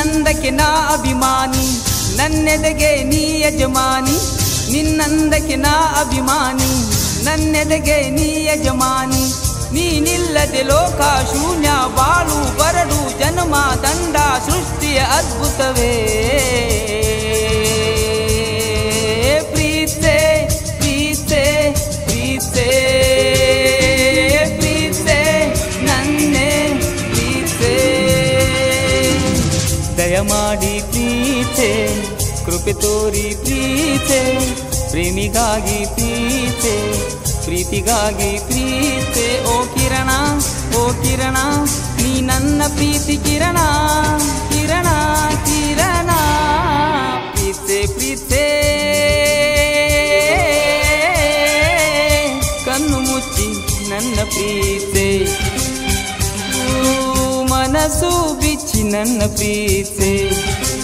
ನಿನ್ನಂದಕ್ಕೆ ನಾ ಅಭಿಮಾನಿ ನನ್ನೆದೆಗೆ ನೀ ಯಜಮಾನಿ ನಿನ್ನಂದಕ್ಕೆ ನಾ ಅಭಿಮಾನಿ ನನ್ನೆದೆಗೆ ನೀ ಯಜಮಾನಿ ನೀನಿಲ್ಲದೆ ಲೋಕ ಶೂನ್ಯ ಬಾಳು ಬರಡು ಜನ್ಮ ದಂಡ ಸೃಷ್ಟಿಯ ಅದ್ಭುತವೇ ಪ್ರೀತೆ ಪ್ರೀತೆ ಪ್ರೀತೆ ಪ್ರೀತೆ ನನ್ನೇ ಪ್ರೀತೆ ದಯಮಾಡಿ ಪ್ರೀತೆ ಕೃಪೆ ತೋರಿ ಪ್ರೀತೆ ಪ್ರೇಮಿಗಾಗಿ ಪ್ರೀತೆ ಪ್ರೀತಿಗಾಗಿ ಪ್ರೀತೆ ಓ ಕಿರಣ ಓ ಕಿರಣ ನೀ ನನ್ನ ಪ್ರೀತಿ ಕಿರಣ ಕಿರಣ ಕಿರಣ ಪ್ರೀತೆ ಪ್ರೀತೆ ಕಣ್ಣು ಮುಚ್ಚಿ ನನ್ನ ಪ್ರೀತೆ ಊ, ಮನಸ್ಸು ಬಿಚ್ಚಿ ನನ್ನ ಪ್ರೀತೆ